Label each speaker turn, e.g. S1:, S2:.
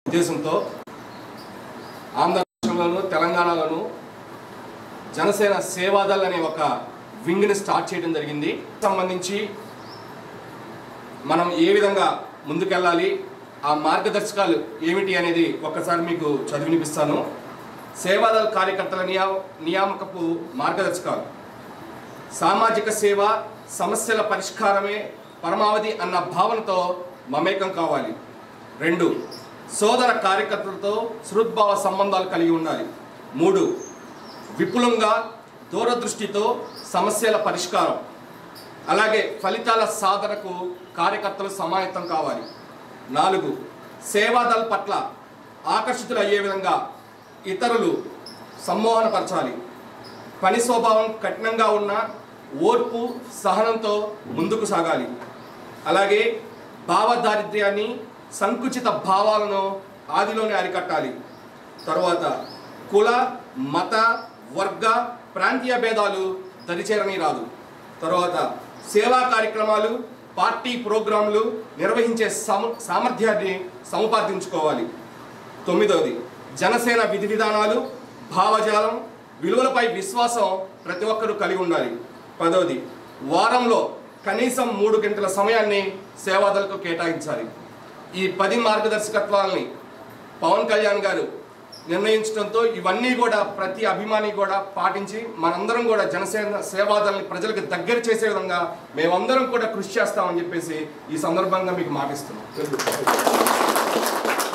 S1: ఉద్దేశంతో ఆంధ్ర రాష్ట్రంలోను తెలంగాణలోను జనసేన సేవాదల్ అనే ఒక వింగ్ని స్టార్ట్ చేయడం జరిగింది సంబంధించి మనం ఏ విధంగా ముందుకెళ్ళాలి ఆ మార్గదర్శకాలు ఏమిటి అనేది ఒక్కసారి మీకు చదివినిపిస్తాను సేవాదల్ కార్యకర్తల నియా నియామకపు మార్గదర్శకాలు సామాజిక సేవ సమస్యల పరిష్కారమే పరమావధి అన్న భావనతో మమేకం కావాలి రెండు సోదర కార్యకర్తలతో సృద్భావ సంబంధాలు కలిగి ఉండాలి మూడు విపులంగా దూరదృష్టితో సమస్యల పరిష్కారం అలాగే ఫలితాల సాధనకు కార్యకర్తలు సమాయత్తం కావాలి నాలుగు సేవాదల్ పట్ల ఆకర్షితులు అయ్యే విధంగా ఇతరులు సమ్మోహనపరచాలి పని స్వభావం కఠినంగా ఉన్న ఓర్పు సహనంతో ముందుకు సాగాలి అలాగే భావదారిద్ర్యాన్ని సంకుచిత భావాలను ఆదిలోనే అరికట్టాలి తరువాత కుల మత వర్గ ప్రాంతీయ భేదాలు దరిచేరని రాదు తరువాత సేవా కార్యక్రమాలు పార్టీ ప్రోగ్రాంలు నిర్వహించే సమ సామర్థ్యాన్ని సముపార్జించుకోవాలి తొమ్మిదవది జనసేన విధి విధానాలు భావజాలం విలువలపై విశ్వాసం ప్రతి ఒక్కరూ కలిగి ఉండాలి పదవది వారంలో కనీసం మూడు గంటల సమయాన్ని సేవాదలకు కేటాయించాలి ఈ పది మార్గదర్శకత్వాలని పవన్ కళ్యాణ్ గారు నిర్ణయించడంతో ఇవన్నీ కూడా ప్రతి అభిమాని కూడా పాటించి మనందరం కూడా జనసేన సేవాదల్ని ప్రజలకు దగ్గర చేసే విధంగా మేమందరం కూడా కృషి చేస్తామని చెప్పేసి ఈ సందర్భంగా మీకు మాటిస్తున్నాం